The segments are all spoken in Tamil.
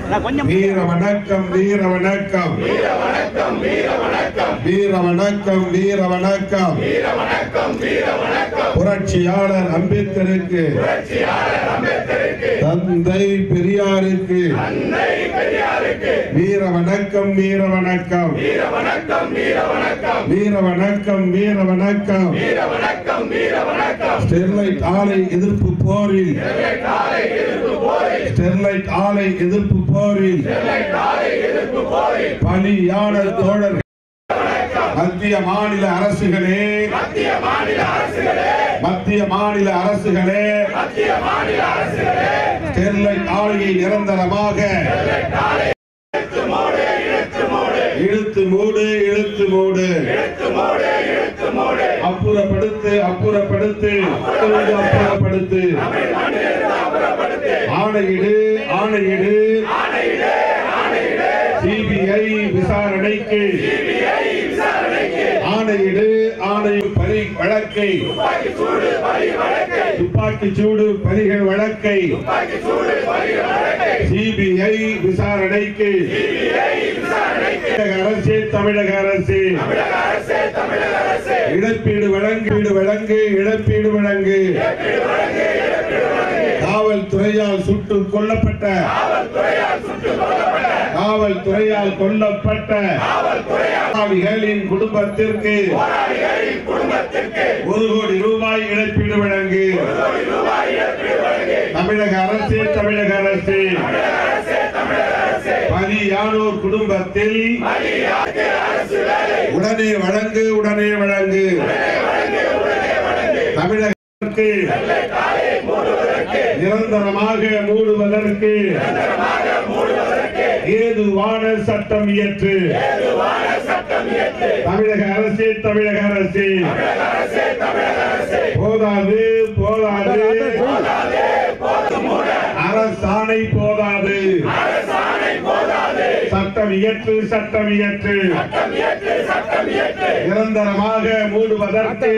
நான் கொஞ்சம் வீர வணக்கம் வீர வணக்கம் வீர வணக்கம் வீர வணக்கம் புரட்சியாளர் அம்பேத்கருக்கு தந்தை பெரியாருக்கு வீர வணக்கம் வீர வணக்கம் வீர வணக்கம் வீர வணக்கம் ஸ்டெர்லைட் ஆலை எதிர்ப்பு போரில் ஸ்டெர்லைட் ஆலை எதிர்ப்பு போரில் பலியான தோழர் மத்திய மாநில அரசுகளே மத்திய மாநில அரசுகளே ஸ்டெர்லைட் ஆலையை நிரந்தரமாக இழுத்து மூடு இழுத்து மூடு அப்புறப்படுத்து அப்புறப்படுத்து அப்புறப்படுத்து ஆணையிடு ஆணையிடு சிபிஐ விசாரணைக்கு ஆணையிடு ஆணை பலி வழக்கை துப்பாக்கி சூடு பலிகள் வழக்கை சிபிஐ விசாரணைக்கு தமிழக அரசே தமிழக அரசே இழப்பீடு வழங்கு வழங்கு இழப்பீடு வழங்கு காவல்துறையால் சுட்டுக் கொல்லப்பட்ட காவல்துறையால் கொல்லப்பட்ட போராளிகளின் குடும்பத்திற்கு ஒரு கோடி ரூபாய் இழப்பீடு வழங்கு தமிழக அரசே தமிழக அரசே பலியானோர் குடும்பத்தில் உடனே வழங்கு உடனே வழங்கு தமிழகத்திற்கு நிரந்தரமாக மூடுவதற்கு ஏதுவான சட்டம் இயற்று தமிழக அரசே தமிழக அரசே போதாது போதாது அரசாணை போதாது சட்டம் இயற்று சட்டம் இயற்று நிரந்தரமாக மூடுவதற்கு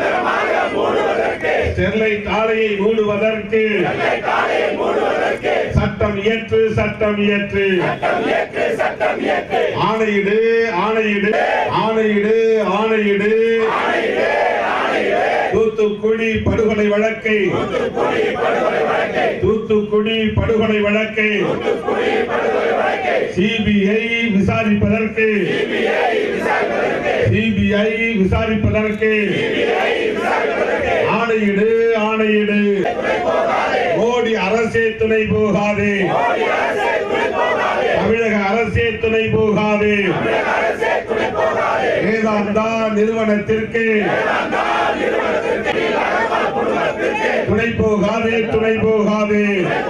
ஸ்டெர்லைட் ஆலையை மூடுவதற்கு சட்டம் இயற்று சட்டம் இயற்று ஆணையிடு ஆணையிடு ஆணையிடு ஆணையிடு தூத்துக்குடி படுகொலை வழக்கை தூத்துக்குடி படுகொலை வழக்கை சிபிஐ விசாரிப்பதற்கு சிபிஐ விசாரிப்பதற்கு ஆணையிடு ஆணையிடு மோடி அரசே துணை போகாதே தமிழக அரசே துணை போகாதே வேதாந்தா நிறுவனத்திற்கு துணை போகாதே துணை போகாதே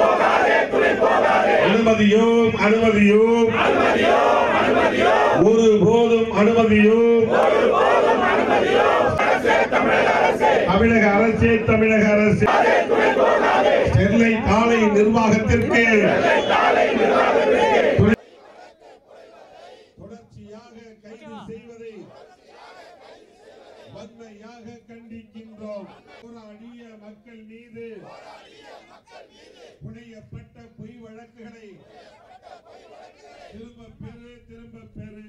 அனுமதியும் அனுமதியும் ஒரு போதும் அனுமதியும் தமிழக அரசே தமிழக அரசு ஸ்டெர்லைட் ஆலை நிர்வாகத்திற்கு துணை- தொடர்ச்சியாக கைது செய்வதை வன்மையாக கண்டிக்கின்றோம் போராடிய மக்கள் மீது புனையப்பட்ட பொய் வழக்குகளை திரும்ப பெறு திரும்ப பெறு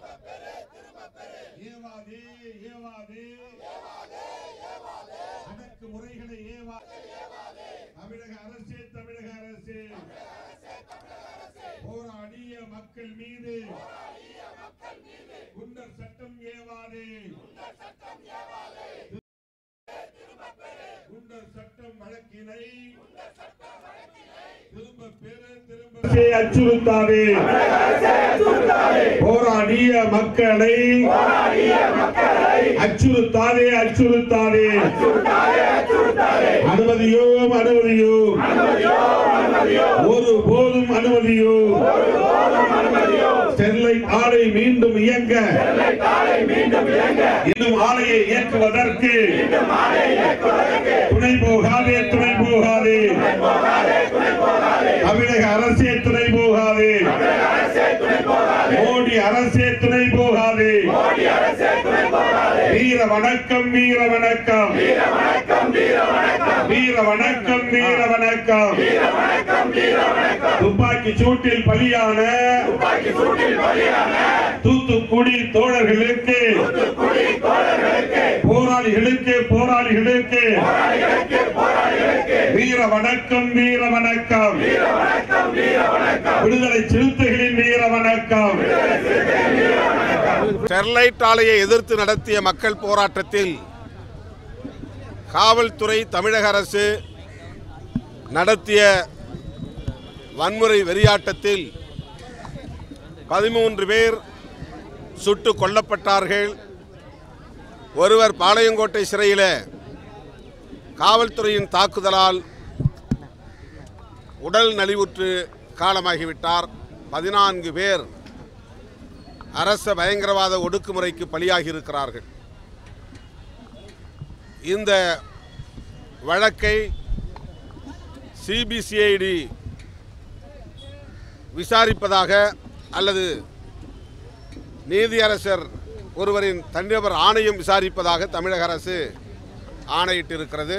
ஏவாதே ஏவாதே அடக்கு முறைகளை ஏவா தமிழக அரசே தமிழக அரசே போராடிய மக்கள் மீது குண்டர் சட்டம் ஏவாதே குண்டர் சட்டம் வழக்கினை திரும்ப பெறு திரும்ப அச்சுறுத்தாதே போராடிய மக்களை அச்சுறுத்தாதே அச்சுறுத்தாதே அனுமதியோம் அனுமதியோம் ஒரு போதும் அனுமதியோம் ஸ்டெர்லைட் ஆலை மீண்டும் இயங்க இன்னும் ஆலையை இயக்குவதற்கு துணை போகாதே துணை போகாதே தமிழக அரசே துணை போகாதே மோடி அரசே துணை போகாதே வீர வணக்கம் வீர வணக்கம் வீர வணக்கம் வீர வணக்கம் துப்பாக்கி துப்பாக்கி சூட்டில் பலியான தூத்துக்குடி தோழர்களுக்கு போராளிகளுக்கு போராளிகளுக்கு வீர வணக்கம் வீர வணக்கம் விடுதலை சிறுத்தைகளின் வீர வணக்கம் ஸ்டெர்லைட் ஆலையை எதிர்த்து நடத்திய மக்கள் போராட்டத்தில் காவல்துறை தமிழக அரசு நடத்திய வன்முறை வெறியாட்டத்தில் பதிமூன்று பேர் சுட்டு கொல்லப்பட்டார்கள் ஒருவர் பாளையங்கோட்டை சிறையில் காவல்துறையின் தாக்குதலால் உடல் நலிவுற்று காலமாகிவிட்டார் பதினான்கு பேர் அரச பயங்கரவாத ஒடுக்குமுறைக்கு பலியாகி இருக்கிறார்கள் இந்த வழக்கை சிபிசிஐடி விசாரிப்பதாக அல்லது நீதியரசர் ஒருவரின் தனிநபர் ஆணையம் விசாரிப்பதாக தமிழக அரசு ஆணையிட்டிருக்கிறது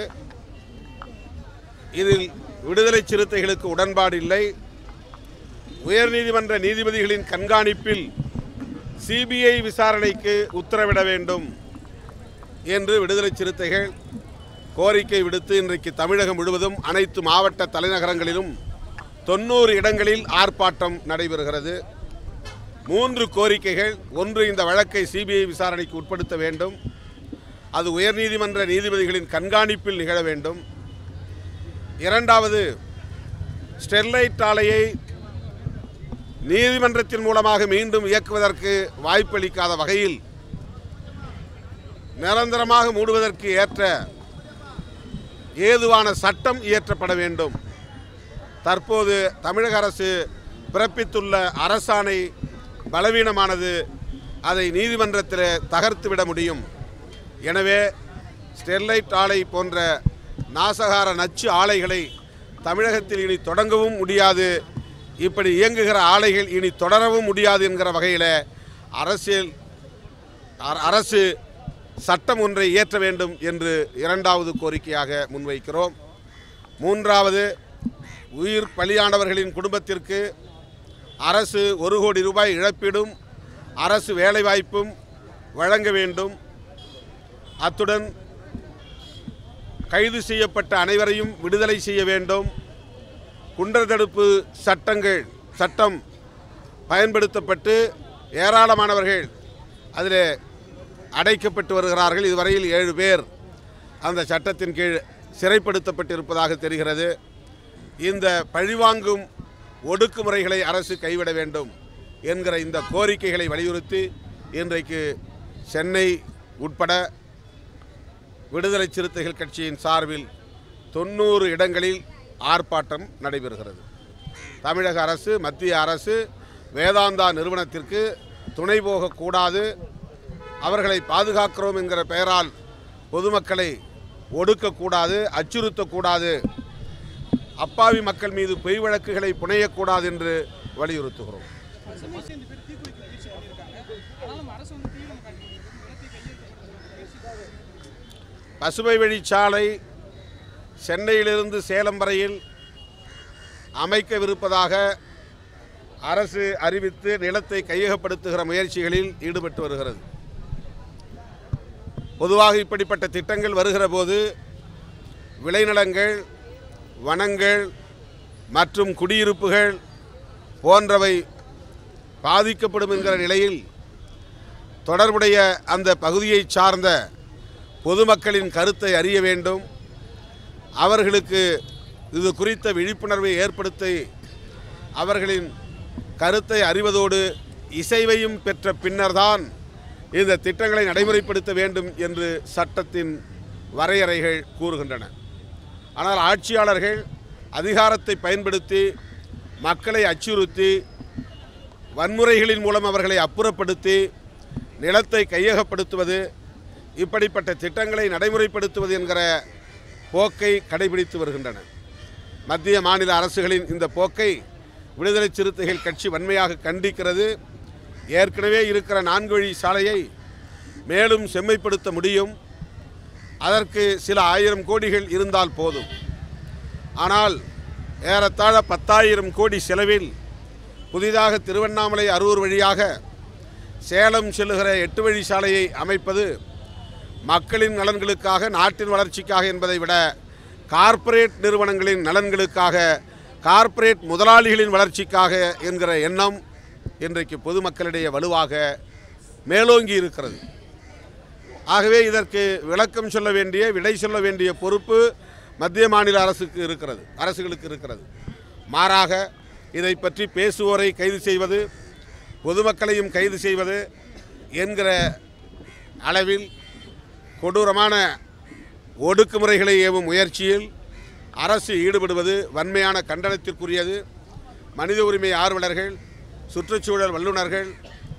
இதில் விடுதலை சிறுத்தைகளுக்கு உடன்பாடு இல்லை உயர்நீதிமன்ற நீதிபதிகளின் கண்காணிப்பில் சிபிஐ விசாரணைக்கு உத்தரவிட வேண்டும் என்று விடுதலை சிறுத்தைகள் கோரிக்கை விடுத்து இன்றைக்கு தமிழகம் முழுவதும் அனைத்து மாவட்ட தலைநகரங்களிலும் தொண்ணூறு இடங்களில் ஆர்ப்பாட்டம் நடைபெறுகிறது மூன்று கோரிக்கைகள் ஒன்று இந்த வழக்கை சிபிஐ விசாரணைக்கு உட்படுத்த வேண்டும் அது உயர்நீதிமன்ற நீதிபதிகளின் கண்காணிப்பில் நிகழ வேண்டும் இரண்டாவது ஸ்டெர்லைட் ஆலையை நீதிமன்றத்தின் மூலமாக மீண்டும் இயக்குவதற்கு வாய்ப்பளிக்காத வகையில் நிரந்தரமாக மூடுவதற்கு ஏற்ற ஏதுவான சட்டம் இயற்றப்பட வேண்டும் தற்போது தமிழக அரசு பிறப்பித்துள்ள அரசாணை பலவீனமானது அதை நீதிமன்றத்தில் தகர்த்துவிட முடியும் எனவே ஸ்டெர்லைட் ஆலை போன்ற நாசகார நச்சு ஆலைகளை தமிழகத்தில் இனி தொடங்கவும் முடியாது இப்படி இயங்குகிற ஆலைகள் இனி தொடரவும் முடியாது என்கிற வகையில் அரசியல் அர- அரசு சட்டம் ஒன்றை இயற்ற வேண்டும் என்று இரண்டாவது கோரிக்கையாக முன்வைக்கிறோம் மூன்றாவது உயிர் பலியானவர்களின் குடும்பத்திற்கு அரசு ஒரு கோடி ரூபாய் இழப்பீடும் அரசு வேலைவாய்ப்பும் வழங்க வேண்டும் அத்துடன் கைது செய்யப்பட்ட அனைவரையும் விடுதலை செய்ய வேண்டும் குண்டர் தடுப்பு சட்டங்கள் சட்டம் பயன்படுத்தப்பட்டு ஏராளமானவர்கள் அதில் அடைக்கப்பட்டு வருகிறார்கள் இதுவரையில் ஏழு பேர் அந்த சட்டத்தின் கீழ் சிறைப்படுத்தப்பட்டிருப்பதாக தெரிகிறது இந்த பழிவாங்கும் ஒடுக்குமுறைகளை அரசு கைவிட வேண்டும் என்கிற இந்த கோரிக்கைகளை வலியுறுத்தி இன்றைக்கு சென்னை உட்பட விடுதலை சிறுத்தைகள் கட்சியின் சார்பில் தொண்ணூறு இடங்களில் ஆர்ப்பாட்டம் நடைபெறுகிறது தமிழக அரசு மத்திய அரசு வேதாந்தா நிறுவனத்திற்கு துணை போகக்கூடாது அவர்களை பாதுகாக்கிறோம் என்கிற பெயரால் பொதுமக்களை ஒடுக்கக்கூடாது அச்சுறுத்தக்கூடாது அப்பாவி மக்கள் மீது பொய் வழக்குகளை புனையக்கூடாது என்று வலியுறுத்துகிறோம் பசுமை வழிச்சாலை சென்னையிலிருந்து சேலம் வரையில் அமைக்கவிருப்பதாக அரசு அறிவித்து நிலத்தை கையகப்படுத்துகிற முயற்சிகளில் ஈடுபட்டு வருகிறது பொதுவாக இப்படிப்பட்ட திட்டங்கள் வருகிற போது விளைநிலங்கள் வனங்கள் மற்றும் குடியிருப்புகள் போன்றவை பாதிக்கப்படும் என்கிற நிலையில் தொடர்புடைய அந்த பகுதியை சார்ந்த பொதுமக்களின் கருத்தை அறிய வேண்டும் அவர்களுக்கு இது குறித்த விழிப்புணர்வை ஏற்படுத்தி அவர்களின் கருத்தை அறிவதோடு இசைவையும் பெற்ற பின்னர்தான் இந்த திட்டங்களை நடைமுறைப்படுத்த வேண்டும் என்று சட்டத்தின் வரையறைகள் கூறுகின்றன ஆனால் ஆட்சியாளர்கள் அதிகாரத்தை பயன்படுத்தி மக்களை அச்சுறுத்தி வன்முறைகளின் மூலம் அவர்களை அப்புறப்படுத்தி நிலத்தை கையகப்படுத்துவது இப்படிப்பட்ட திட்டங்களை நடைமுறைப்படுத்துவது என்கிற போக்கை கடைபிடித்து வருகின்றன மத்திய மாநில அரசுகளின் இந்த போக்கை விடுதலை சிறுத்தைகள் கட்சி வன்மையாக கண்டிக்கிறது ஏற்கனவே இருக்கிற நான்கு வழி சாலையை மேலும் செம்மைப்படுத்த முடியும் அதற்கு சில ஆயிரம் கோடிகள் இருந்தால் போதும் ஆனால் ஏறத்தாழ பத்தாயிரம் கோடி செலவில் புதிதாக திருவண்ணாமலை அரூர் வழியாக சேலம் செல்லுகிற எட்டு வழி சாலையை அமைப்பது மக்களின் நலன்களுக்காக நாட்டின் வளர்ச்சிக்காக என்பதை விட கார்ப்பரேட் நிறுவனங்களின் நலன்களுக்காக கார்ப்பரேட் முதலாளிகளின் வளர்ச்சிக்காக என்கிற எண்ணம் இன்றைக்கு பொதுமக்களிடையே வலுவாக மேலோங்கி இருக்கிறது ஆகவே இதற்கு விளக்கம் சொல்ல வேண்டிய விடை சொல்ல வேண்டிய பொறுப்பு மத்திய மாநில அரசுக்கு இருக்கிறது அரசுகளுக்கு இருக்கிறது மாறாக இதை பற்றி பேசுவோரை கைது செய்வது பொதுமக்களையும் கைது செய்வது என்கிற அளவில் கொடூரமான ஒடுக்குமுறைகளை ஏவும் முயற்சியில் அரசு ஈடுபடுவது வன்மையான கண்டனத்திற்குரியது மனித உரிமை ஆர்வலர்கள் சுற்றுச்சூழல் வல்லுநர்கள்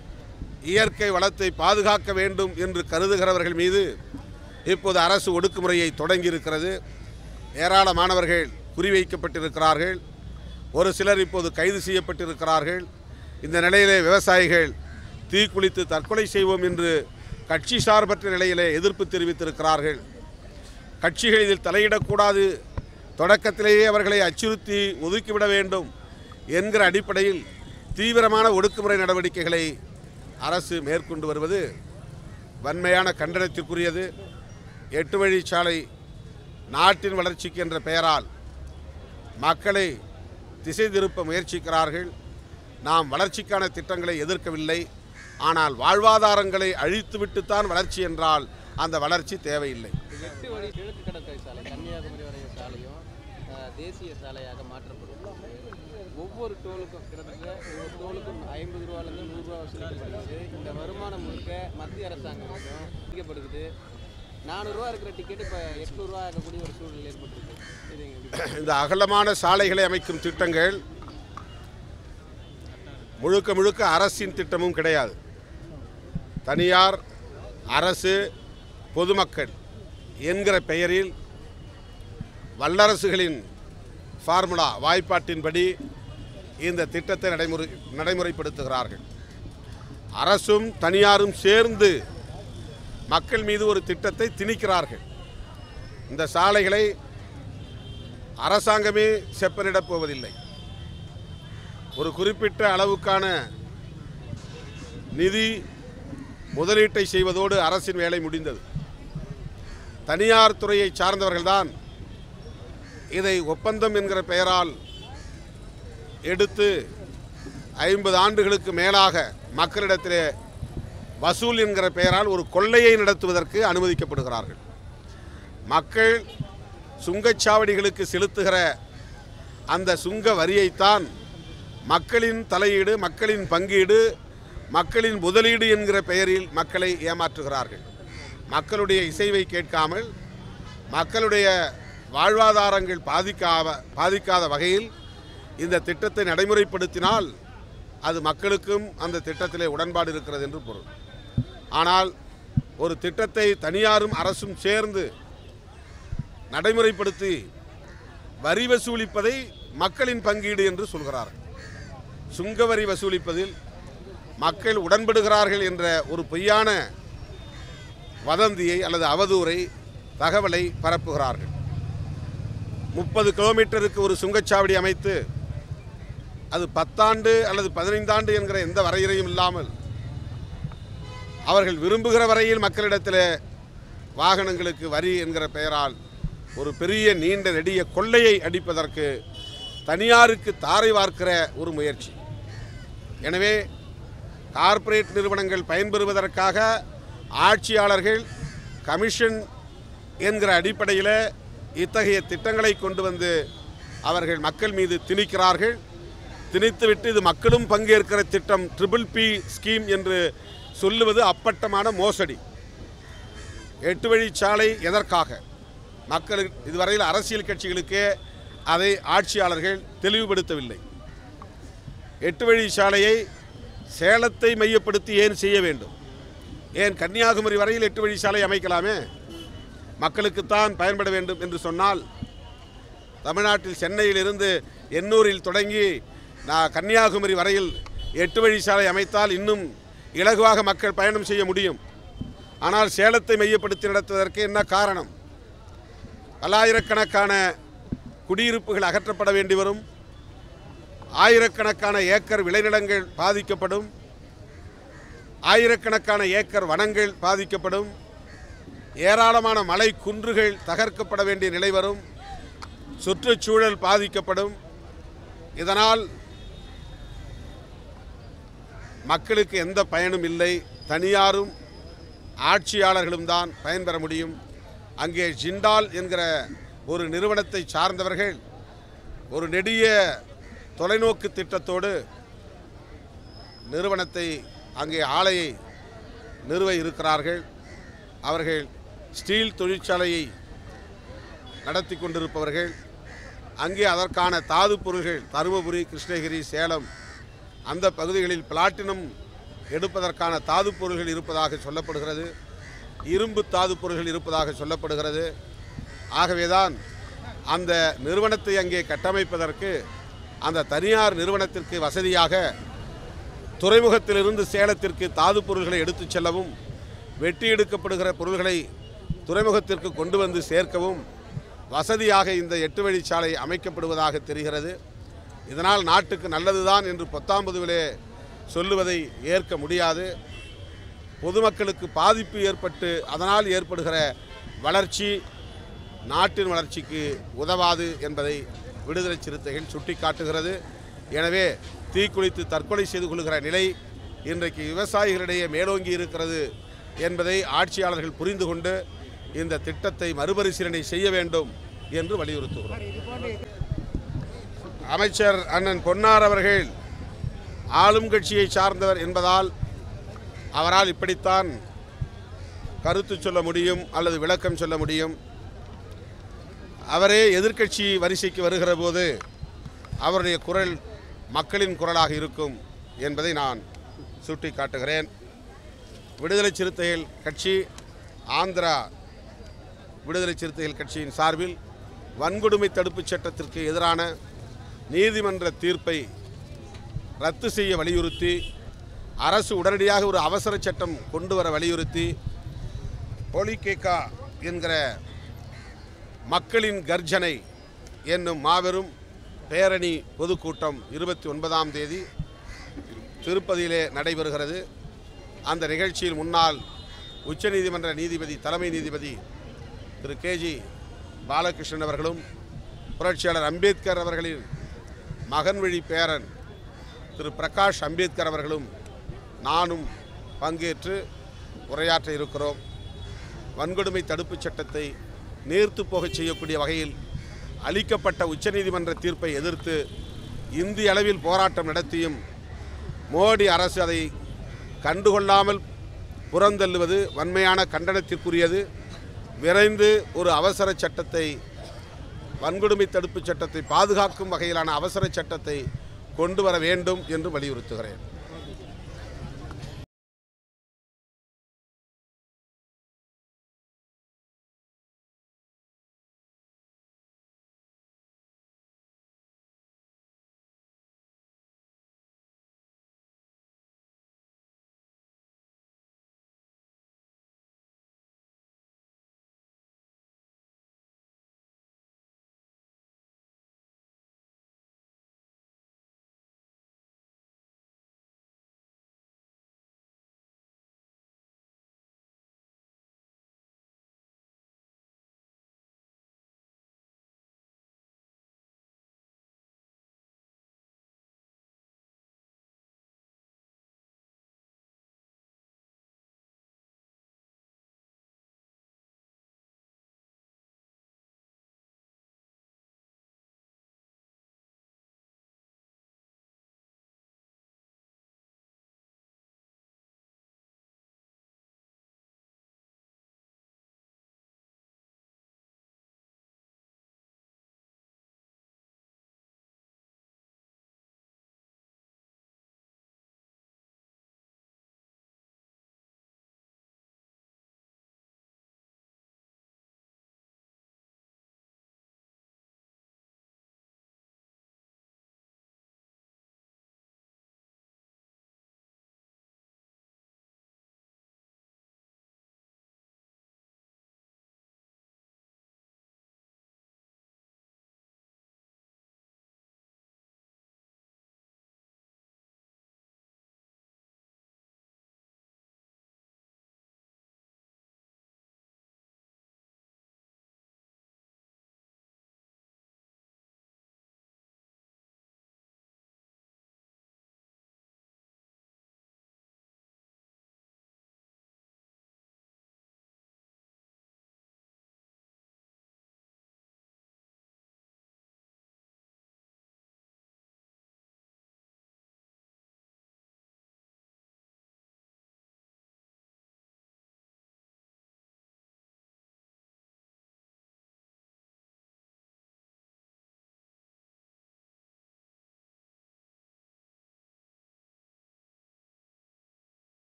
இயற்கை வளத்தை பாதுகாக்க வேண்டும் என்று கருதுகிறவர்கள் மீது இப்போது அரசு ஒடுக்குமுறையை தொடங்கியிருக்கிறது ஏராளமானவர்கள் குறிவைக்கப்பட்டிருக்கிறார்கள் ஒரு சிலர் இப்போது கைது செய்யப்பட்டிருக்கிறார்கள் இந்த நிலையிலே விவசாயிகள் தீக்குளித்து தற்கொலை செய்வோம் என்று கட்சி சார்பற்ற நிலையிலே எதிர்ப்பு தெரிவித்திருக்கிறார்கள் கட்சிகள் இதில் தலையிடக்கூடாது தொடக்கத்திலேயே அவர்களை அச்சுறுத்தி ஒதுக்கிவிட வேண்டும் என்கிற அடிப்படையில் தீவிரமான ஒடுக்குமுறை நடவடிக்கைகளை அரசு மேற்கொண்டு வருவது வன்மையான கண்டனத்திற்குரியது எட்டு வழிச்சாலை நாட்டின் வளர்ச்சிக்கு என்ற பெயரால் மக்களை திசை திருப்ப முயற்சிக்கிறார்கள் நாம் வளர்ச்சிக்கான திட்டங்களை எதிர்க்கவில்லை ஆனால் வாழ்வாதாரங்களை அழித்துவிட்டுத்தான் வளர்ச்சி என்றால் அந்த வளர்ச்சி தேவையில்லை எட்டு வழி கிழக்கு கடற்கரை சாலை கன்னியாகுமரி வரைய சாலையும் அஹ், தேசிய சாலையாக மாற்றப்படும் ஒவ்வொரு டோலுக்கும் கிட்டத்தட்ட ஒவ்வொரு டோலுக்கும் ஐம்பது ரூபாலேருந்து நூறுரூவா வசூலிக்கப்படுகிறது இந்த வருமானம் முழுக்க மத்திய அரசாங்கத்துக்கும் அதிகப்படுகிறது நானூறுரூவா இருக்கிற டிக்கெட் இப்போ எட்நூறுரூவா ஆகக்கூடிய ஒரு சூழ்நிலை ஏற்பட்டிருக்கு இது எங்களுக்கு இந்த அகலமான சாலைகளை அமைக்கும் திட்டங்கள் முழுக்க முழுக்க அரசின் திட்டமும் கிடையாது தனியார் அரசு பொதுமக்கள் என்கிற பெயரில் வல்லரசுகளின் ஃபார்முலா வாய்ப்பாட்டின்படி இந்த திட்டத்தை நடைமுறை நடைமுறைப்படுத்துகிறார்கள் அரசும் தனியாரும் சேர்ந்து மக்கள் மீது ஒரு திட்டத்தை திணிக்கிறார்கள் இந்த சாலைகளை அரசாங்கமே செப்பனிடப் போவதில்லை ஒரு குறிப்பிட்ட அளவுக்கான நிதி முதலீட்டை செய்வதோடு அரசின் வேலை முடிந்தது தனியார் துறையை சார்ந்தவர்கள்தான் இதை ஒப்பந்தம் என்கிற பெயரால் எடுத்து ஐம்பது ஆண்டுகளுக்கு மேலாக மக்களிடத்திலே வசூல் என்கிற பெயரால் ஒரு கொள்ளையை நடத்துவதற்கு அனுமதிக்கப்படுகிறார்கள் மக்கள் சுங்கச்சாவடிகளுக்கு செலுத்துகிற அந்த சுங்க வரியைத்தான் மக்களின் தலையீடு மக்களின் பங்கீடு மக்களின் முதலீடு என்கிற பெயரில் மக்களை ஏமாற்றுகிறார்கள் மக்களுடைய இசைவை கேட்காமல் மக்களுடைய வாழ்வாதாரங்கள் பாதிக்காத பாதிக்காத வகையில் இந்த திட்டத்தை நடைமுறைப்படுத்தினால் அது மக்களுக்கும் அந்த திட்டத்திலே உடன்பாடு இருக்கிறது என்று பொருள் ஆனால் ஒரு திட்டத்தை தனியாரும் அரசும் சேர்ந்து நடைமுறைப்படுத்தி வரி வசூலிப்பதை மக்களின் பங்கீடு என்று சொல்கிறார்கள் சுங்க வரி வசூலிப்பதில் மக்கள் உடன்படுகிறார்கள் என்ற ஒரு பொய்யான வதந்தியை அல்லது அவதூறை தகவலை பரப்புகிறார்கள் முப்பது கிலோமீட்டருக்கு ஒரு சுங்கச்சாவடி அமைத்து அது பத்தாண்டு அல்லது பதினைந்தாண்டு என்கிற எந்த வரையறையும் இல்லாமல் அவர்கள் விரும்புகிற வரையில் மக்களிடத்தில் வாகனங்களுக்கு வரி என்கிற பெயரால் ஒரு பெரிய நீண்ட நெடிய கொள்ளையை அடிப்பதற்கு தனியாருக்கு தாரை வார்க்கிற ஒரு முயற்சி எனவே கார்ப்பரேட் நிறுவனங்கள் பயன்பெறுவதற்காக ஆட்சியாளர்கள் கமிஷன் என்கிற அடிப்படையில் இத்தகைய திட்டங்களை கொண்டு வந்து அவர்கள் மக்கள் மீது திணிக்கிறார்கள் திணித்துவிட்டு இது மக்களும் பங்கேற்கிற திட்டம் ட்ரிபிள் பி ஸ்கீம் என்று சொல்லுவது அப்பட்டமான மோசடி எட்டு வழிச்சாலை எதற்காக மக்கள் இதுவரையில் அரசியல் கட்சிகளுக்கே அதை ஆட்சியாளர்கள் தெளிவுபடுத்தவில்லை எட்டு வழி சாலையை சேலத்தை மையப்படுத்தி ஏன் செய்ய வேண்டும் ஏன் கன்னியாகுமரி வரையில் எட்டு வழி சாலை அமைக்கலாமே மக்களுக்குத்தான் பயன்பட வேண்டும் என்று சொன்னால் தமிழ்நாட்டில் சென்னையிலிருந்து எண்ணூரில் தொடங்கி நான் கன்னியாகுமரி வரையில் எட்டு வழி சாலை அமைத்தால் இன்னும் இலகுவாக மக்கள் பயணம் செய்ய முடியும் ஆனால் சேலத்தை மையப்படுத்தி நடத்துவதற்கு என்ன காரணம் பல்லாயிரக்கணக்கான குடியிருப்புகள் அகற்றப்பட வேண்டி வரும் ஆயிரக்கணக்கான ஏக்கர் விளைநிலங்கள் பாதிக்கப்படும் ஆயிரக்கணக்கான ஏக்கர் வனங்கள் பாதிக்கப்படும் ஏராளமான மலை குன்றுகள் தகர்க்கப்பட வேண்டிய நிலை வரும் சுற்றுச்சூழல் பாதிக்கப்படும் இதனால் மக்களுக்கு எந்த பயனும் இல்லை தனியாரும் ஆட்சியாளர்களும் தான் பயன்பெற முடியும் அங்கே ஜிண்டால் என்கிற ஒரு நிறுவனத்தை சார்ந்தவர்கள் ஒரு நெடிய தொலைநோக்கு திட்டத்தோடு நிறுவனத்தை அங்கே ஆலையை நிறுவ இருக்கிறார்கள் அவர்கள் ஸ்டீல் தொழிற்சாலையை நடத்தி கொண்டிருப்பவர்கள் அங்கே அதற்கான தாது பொருள்கள் தருமபுரி கிருஷ்ணகிரி சேலம் அந்த பகுதிகளில் பிளாட்டினம் எடுப்பதற்கான தாது பொருள்கள் இருப்பதாக சொல்லப்படுகிறது இரும்பு தாது பொருள்கள் இருப்பதாக சொல்லப்படுகிறது ஆகவேதான் அந்த நிறுவனத்தை அங்கே கட்டமைப்பதற்கு அந்த தனியார் நிறுவனத்திற்கு வசதியாக துறைமுகத்திலிருந்து சேலத்திற்கு தாது பொருள்களை எடுத்துச் செல்லவும் வெட்டி எடுக்கப்படுகிற பொருள்களை துறைமுகத்திற்கு கொண்டு வந்து சேர்க்கவும் வசதியாக இந்த எட்டு வழிச்சாலை அமைக்கப்படுவதாக தெரிகிறது இதனால் நாட்டுக்கு நல்லதுதான் என்று பத்தாம்பதுவிலே சொல்லுவதை ஏற்க முடியாது பொதுமக்களுக்கு பாதிப்பு ஏற்பட்டு அதனால் ஏற்படுகிற வளர்ச்சி நாட்டின் வளர்ச்சிக்கு உதவாது என்பதை விடுதலை சிறுத்தைகள் சுட்டிக்காட்டுகிறது எனவே தீக்குளித்து தற்கொலை செய்து கொள்கிற நிலை இன்றைக்கு விவசாயிகளிடையே மேலோங்கி இருக்கிறது என்பதை ஆட்சியாளர்கள் புரிந்து கொண்டு இந்த திட்டத்தை மறுபரிசீலனை செய்ய வேண்டும் என்று வலியுறுத்துகிறோம் அமைச்சர் அண்ணன் பொன்னார் அவர்கள் ஆளும் கட்சியை சார்ந்தவர் என்பதால் அவரால் இப்படித்தான் கருத்து சொல்ல முடியும் அல்லது விளக்கம் சொல்ல முடியும் அவரே எதிர்க்கட்சி வரிசைக்கு வருகிற போது அவருடைய குரல் மக்களின் குரலாக இருக்கும் என்பதை நான் சுட்டி காட்டுகிறேன் விடுதலை சிறுத்தைகள் கட்சி ஆந்திரா விடுதலை சிறுத்தைகள் கட்சியின் சார்பில் வன்கொடுமை தடுப்புச் சட்டத்திற்கு எதிரான நீதிமன்ற தீர்ப்பை ரத்து செய்ய வலியுறுத்தி அரசு உடனடியாக ஒரு அவசர சட்டம் கொண்டு வர வலியுறுத்தி போலிகேகா என்கிற மக்களின் கர்ஜனை என்னும் மாபெரும் பேரணி பொதுக்கூட்டம் இருபத்தி ஒன்பதாம் தேதி திருப்பதியிலே நடைபெறுகிறது அந்த நிகழ்ச்சியில் முன்னாள் உச்சநீதிமன்ற நீதிபதி தலைமை நீதிபதி திரு கேஜி பாலகிருஷ்ணன் அவர்களும் புரட்சியாளர் அம்பேத்கர் அவர்களின் மகன் வழி பேரன் திரு பிரகாஷ் அம்பேத்கர் அவர்களும் நானும் பங்கேற்று உரையாற்ற இருக்கிறோம் வன்கொடுமை தடுப்புச் சட்டத்தை நீர்த்து போகச் செய்யக்கூடிய வகையில் அளிக்கப்பட்ட உச்சநீதிமன்ற தீர்ப்பை எதிர்த்து இந்திய அளவில் போராட்டம் நடத்தியும் மோடி அரசு அதை கண்டுகொள்ளாமல் புறந்தள்ளுவது வன்மையான கண்டனத்திற்குரியது விரைந்து ஒரு அவசர சட்டத்தை வன்கொடுமை தடுப்புச் சட்டத்தை பாதுகாக்கும் வகையிலான அவசர சட்டத்தை கொண்டு வர வேண்டும் என்று வலியுறுத்துகிறேன்